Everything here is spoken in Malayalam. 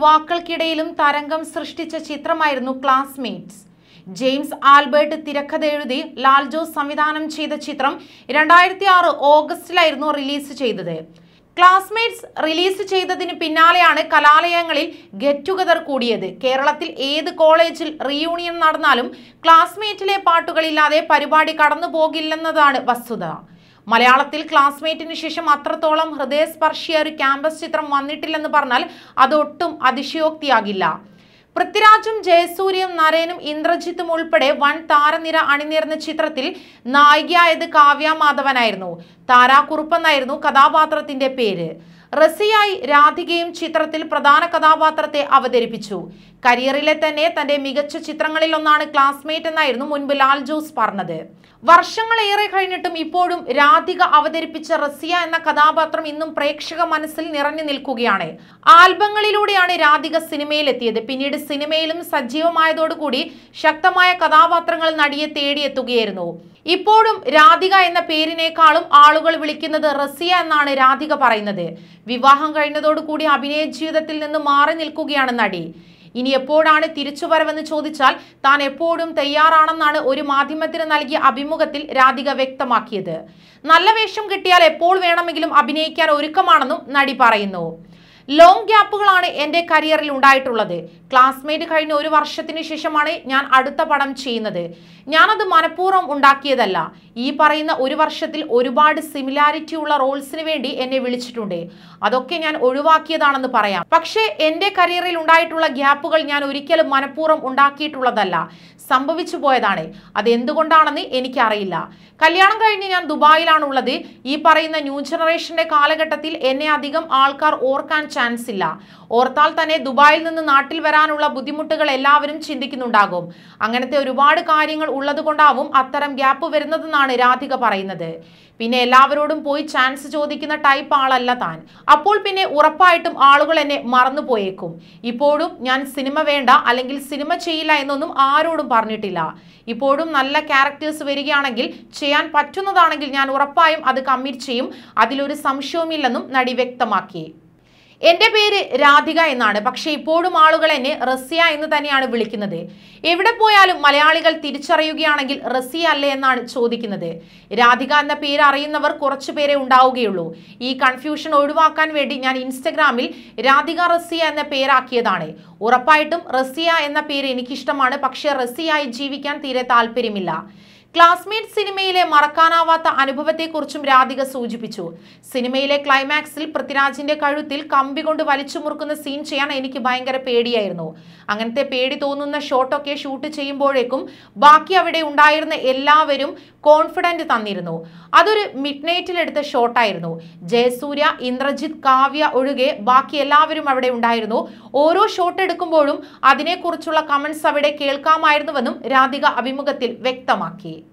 യുവാക്കൾക്കിടയിലും തരംഗം സൃഷ്ടിച്ച ചിത്രമായിരുന്നു ക്ലാസ്മേറ്റ്സ് ജെയിംസ് ആൽബർട്ട് തിരക്കഥ എഴുതി ലാൽ ജോസ് സംവിധാനം ചെയ്ത ചിത്രം രണ്ടായിരത്തി ആറ് ഓഗസ്റ്റിലായിരുന്നു റിലീസ് ചെയ്തത് ക്ലാസ്മേറ്റ്സ് റിലീസ് ചെയ്തതിന് പിന്നാലെയാണ് കലാലയങ്ങളിൽ ഗെറ്റ് ടുഗദർ കൂടിയത് കേരളത്തിൽ ഏത് കോളേജിൽ റീയൂണിയൻ നടന്നാലും ക്ലാസ്മേറ്റിലെ പാട്ടുകളില്ലാതെ പരിപാടി കടന്നു പോകില്ലെന്നതാണ് വസ്തുത മലയാളത്തിൽ ക്ലാസ്മേറ്റിന് ശേഷം അത്രത്തോളം ഹൃദയസ്പർശിയ ഒരു ക്യാമ്പസ് ചിത്രം വന്നിട്ടില്ലെന്ന് പറഞ്ഞാൽ അതൊട്ടും അതിശയോക്തിയാകില്ല പൃഥ്വിരാജും ജയസൂര്യയും നരേനും ഇന്ദ്രജിത്തും ഉൾപ്പെടെ വൻ താരനിര അണിനിരന്ന ചിത്രത്തിൽ നായികയായത് കാവ്യ മാധവനായിരുന്നു താരാകുറുപ്പെന്നായിരുന്നു കഥാപാത്രത്തിന്റെ പേര് റസിയായി രാധികയും ചിത്രത്തിൽ പ്രധാന കഥാപാത്രത്തെ അവതരിപ്പിച്ചു കരിയറിലെ തന്നെ തന്റെ മികച്ച ചിത്രങ്ങളിലൊന്നാണ് ക്ലാസ്മേറ്റ് എന്നായിരുന്നു മുൻപ് ലാൽ ജോസ് പറഞ്ഞത് വർഷങ്ങളേറെ കഴിഞ്ഞിട്ടും ഇപ്പോഴും രാധിക അവതരിപ്പിച്ച റസിയ എന്ന കഥാപാത്രം ഇന്നും പ്രേക്ഷക മനസ്സിൽ നിറഞ്ഞു നിൽക്കുകയാണ് ആൽബങ്ങളിലൂടെയാണ് രാധിക സിനിമയിലെത്തിയത് പിന്നീട് സിനിമയിലും സജീവമായതോടുകൂടി ശക്തമായ കഥാപാത്രങ്ങൾ നടിയെ തേടിയെത്തുകയായിരുന്നു ഇപ്പോഴും രാധിക എന്ന പേരിനേക്കാളും ആളുകൾ വിളിക്കുന്നത് റസിയ എന്നാണ് രാധിക പറയുന്നത് വിവാഹം കഴിഞ്ഞതോടുകൂടി അഭിനയ ജീവിതത്തിൽ നിന്ന് മാറി നിൽക്കുകയാണ് നടി ഇനി എപ്പോഴാണ് തിരിച്ചുവരവെന്ന് ചോദിച്ചാൽ താൻ എപ്പോഴും തയ്യാറാണെന്നാണ് ഒരു മാധ്യമത്തിന് നൽകിയ അഭിമുഖത്തിൽ രാധിക വ്യക്തമാക്കിയത് നല്ല വേഷം കിട്ടിയാൽ എപ്പോൾ വേണമെങ്കിലും അഭിനയിക്കാൻ ഒരുക്കമാണെന്നും നടി പറയുന്നു ലോങ് ഗ്യാപ്പുകളാണ് എൻ്റെ കരിയറിൽ ഉണ്ടായിട്ടുള്ളത് ക്ലാസ്മേറ്റ് കഴിഞ്ഞ ഒരു വർഷത്തിന് ശേഷമാണ് ഞാൻ അടുത്ത പടം ചെയ്യുന്നത് ഞാനത് മനഃപൂർവ്വം ഉണ്ടാക്കിയതല്ല ഈ പറയുന്ന ഒരു വർഷത്തിൽ ഒരുപാട് സിമിലാരിറ്റി ഉള്ള റോൾസിന് വേണ്ടി എന്നെ വിളിച്ചിട്ടുണ്ട് അതൊക്കെ ഞാൻ ഒഴിവാക്കിയതാണെന്ന് പറയാം പക്ഷേ എൻ്റെ കരിയറിൽ ഉണ്ടായിട്ടുള്ള ഗ്യാപ്പുകൾ ഞാൻ ഒരിക്കലും മനഃപൂർവ്വം ഉണ്ടാക്കിയിട്ടുള്ളതല്ല സംഭവിച്ചു പോയതാണ് അത് എന്തുകൊണ്ടാണെന്ന് എനിക്കറിയില്ല കല്യാണം കഴിഞ്ഞ് ഞാൻ ദുബായിലാണുള്ളത് ഈ പറയുന്ന ന്യൂ ജനറേഷന്റെ കാലഘട്ടത്തിൽ എന്നെ അധികം ആൾക്കാർ ഓർക്കാൻ ചാൻസ് ഇല്ല ഓർത്താൽ തന്നെ ദുബായിൽ നിന്ന് നാട്ടിൽ വരാനുള്ള ബുദ്ധിമുട്ടുകൾ എല്ലാവരും ചിന്തിക്കുന്നുണ്ടാകും അങ്ങനത്തെ ഒരുപാട് കാര്യങ്ങൾ ഉള്ളത് കൊണ്ടാവും അത്തരം ഗ്യാപ്പ് വരുന്നതെന്നാണ് രാധിക പറയുന്നത് പിന്നെ എല്ലാവരോടും പോയി ചാൻസ് ചോദിക്കുന്ന ടൈപ്പ് ആളല്ല താൻ അപ്പോൾ പിന്നെ ഉറപ്പായിട്ടും ആളുകൾ എന്നെ മറന്നു പോയേക്കും ഇപ്പോഴും ഞാൻ സിനിമ വേണ്ട അല്ലെങ്കിൽ സിനിമ ചെയ്യില്ല എന്നൊന്നും ആരോടും പറഞ്ഞിട്ടില്ല ഇപ്പോഴും നല്ല ക്യാരക്ടേഴ്സ് വരികയാണെങ്കിൽ ചെയ്യാൻ പറ്റുന്നതാണെങ്കിൽ ഞാൻ ഉറപ്പായും അത് കമ്മിറ്റ് ചെയ്യും അതിലൊരു സംശയവുമില്ലെന്നും നടി വ്യക്തമാക്കി എൻ്റെ പേര് രാധിക എന്നാണ് പക്ഷേ ഇപ്പോഴും ആളുകൾ എന്നെ റസിയ എന്ന് തന്നെയാണ് വിളിക്കുന്നത് എവിടെ പോയാലും മലയാളികൾ തിരിച്ചറിയുകയാണെങ്കിൽ റസിയ അല്ലേ എന്നാണ് ചോദിക്കുന്നത് രാധിക എന്ന പേര് അറിയുന്നവർ കുറച്ചു പേരെ ഉണ്ടാവുകയുള്ളൂ ഈ കൺഫ്യൂഷൻ ഒഴിവാക്കാൻ വേണ്ടി ഞാൻ ഇൻസ്റ്റഗ്രാമിൽ രാധിക റസിയ എന്ന പേരാക്കിയതാണ് ഉറപ്പായിട്ടും റസിയ എന്ന പേര് എനിക്കിഷ്ടമാണ് പക്ഷേ റസിയായി ജീവിക്കാൻ തീരെ താല്പര്യമില്ല ക്ലാസ്മേറ്റ് സിനിമയിലെ മറക്കാനാവാത്ത അനുഭവത്തെക്കുറിച്ചും രാധിക സൂചിപ്പിച്ചു സിനിമയിലെ ക്ലൈമാക്സിൽ പൃഥ്വിരാജിന്റെ കഴുത്തിൽ കമ്പി കൊണ്ട് വലിച്ചു മുറുക്കുന്ന സീൻ ചെയ്യാൻ എനിക്ക് ഭയങ്കര പേടിയായിരുന്നു അങ്ങനത്തെ പേടി തോന്നുന്ന ഷോട്ടൊക്കെ ഷൂട്ട് ചെയ്യുമ്പോഴേക്കും ബാക്കി അവിടെ ഉണ്ടായിരുന്ന എല്ലാവരും കോൺഫിഡന്റ് തന്നിരുന്നു അതൊരു മിഡ് നൈറ്റിലെടുത്ത ഷോട്ടായിരുന്നു ജയസൂര്യ ഇന്ദ്രജിത്ത് കാവ്യ ഒഴികെ ബാക്കി എല്ലാവരും അവിടെ ഉണ്ടായിരുന്നു ഓരോ ഷോട്ട് എടുക്കുമ്പോഴും അതിനെക്കുറിച്ചുള്ള കമന്റ്സ് അവിടെ കേൾക്കാമായിരുന്നുവെന്നും രാധിക അഭിമുഖത്തിൽ വ്യക്തമാക്കി